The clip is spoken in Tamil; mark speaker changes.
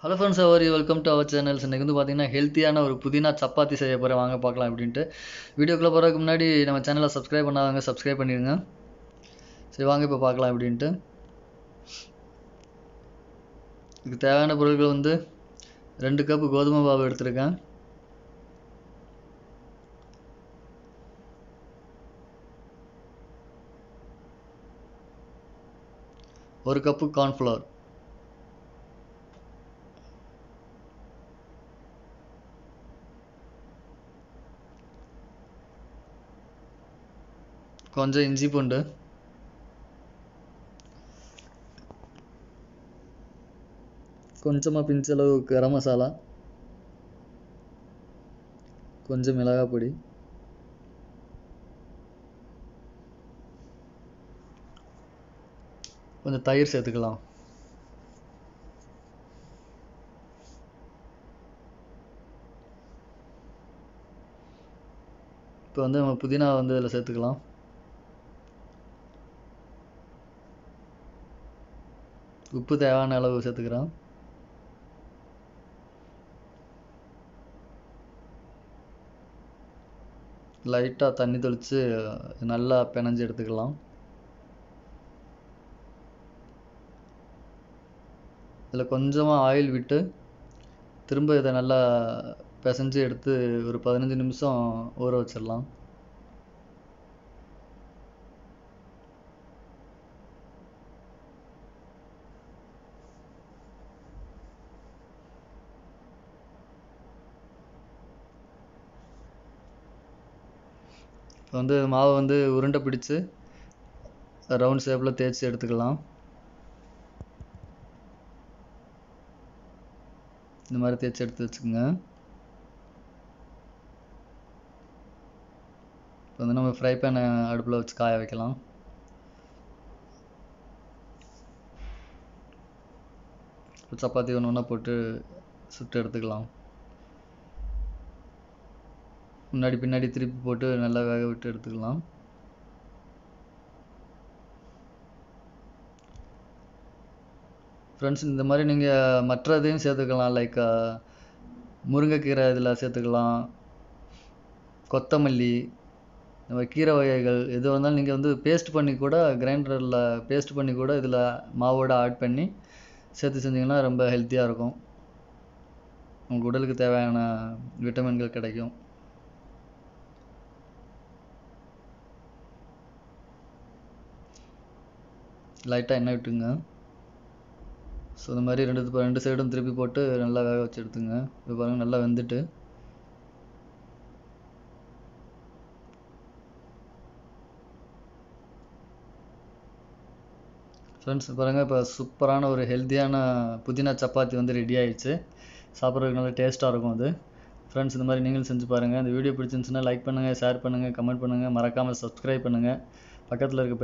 Speaker 1: hello friends our welcome to our channels இன்றைக்கி வந்து பார்த்தீங்கன்னா ஹெல்த்தியான ஒரு புதினா சப்பாத்தி செய்ய போகிறேன் வாங்க பார்க்கலாம் அப்படின்ட்டு வீடியோக்குள்ளே போகிறதுக்கு முன்னாடி நம்ம சேனலை சப்ஸ்கிரைப் பண்ணாதவங்க சப்ஸ்கிரைப் பண்ணிடுங்க சரி வாங்க இப்போ பார்க்கலாம் அப்படின்ட்டு இதுக்கு தேவையான பொருட்கள் வந்து ரெண்டு கப்பு கோதுமை மாவு எடுத்திருக்கேன் ஒரு கப்பு கார்ன்ஃப்ளவர் கொஞ்சம் இஞ்சி பூண்டு கொஞ்சமாக பிஞ்சளவு கரம் மசாலா கொஞ்சம் மிளகாய் பொடி கொஞ்சம் தயிர் சேர்த்துக்கலாம் இப்போ வந்து நம்ம புதினா வந்து இதில் சேர்த்துக்கலாம் உப்பு தேவையான அளவு சேர்த்துக்கிறேன் லைட்டாக தண்ணி தெளித்து நல்லா பிணைஞ்சு எடுத்துக்கலாம் இதில் கொஞ்சமாக ஆயில் விட்டு திரும்ப இதை நல்லா பிசைஞ்சு எடுத்து ஒரு பதினஞ்சு நிமிஷம் ஊற வச்சிடலாம் இப்போ வந்து மாவை வந்து உருண்டை பிடிச்சு ரவுண்ட் ஷேப்பில் தேய்ச்சி எடுத்துக்கலாம் இந்த மாதிரி தேய்ச்சி எடுத்து வச்சுக்கோங்க இப்போ வந்து நம்ம ஃப்ரை பேனை அடுப்பில் வச்சு காய வைக்கலாம் இப்போ சப்பாத்தி ஒன்று ஒன்றா போட்டு சுட்டு எடுத்துக்கலாம் முன்னாடி பின்னாடி திருப்பி போட்டு நல்லா வேக விட்டு எடுத்துக்கலாம் ஃப்ரெண்ட்ஸ் இந்த மாதிரி நீங்கள் மற்ற இதையும் சேர்த்துக்கலாம் லைக் முருங்கைக்கீரை இதில் சேர்த்துக்கலாம் கொத்தமல்லி இந்த மாதிரி கீரை வகைகள் எது வந்தாலும் நீங்கள் வந்து பேஸ்ட் பண்ணி கூட கிரைண்டரில் பேஸ்ட் பண்ணி கூட இதில் மாவோட ஆட் பண்ணி சேர்த்து செஞ்சிங்கன்னா ரொம்ப ஹெல்த்தியாக இருக்கும் உங்கள் உடலுக்கு தேவையான விட்டமின்கள் கிடைக்கும் லைட்டாக எண்ணெய் விட்டுங்க ஸோ இந்த மாதிரி ரெண்டு ரெண்டு சைடும் திருப்பி போட்டு நல்லா வேக வச்சு எடுத்துங்க இப்போ பாருங்கள் நல்லா வெந்துட்டு ஃப்ரெண்ட்ஸ் பாருங்கள் இப்போ சூப்பரான ஒரு ஹெல்த்தியான புதினா சப்பாத்தி வந்து ரெடி ஆயிடுச்சு சாப்பிட்றதுக்கு நல்லா டேஸ்ட்டாக இருக்கும் அது ஃப்ரெண்ட்ஸ் இந்த மாதிரி நீங்களும் செஞ்சு பாருங்கள் இந்த வீடியோ பிடிச்சிருந்துச்சுன்னா லைக் பண்ணுங்கள் ஷேர் பண்ணுங்கள் கமெண்ட் பண்ணுங்கள் மறக்காமல் சப்ஸ்கிரைப் பண்ணுங்கள் பக்கத்தில் இருக்க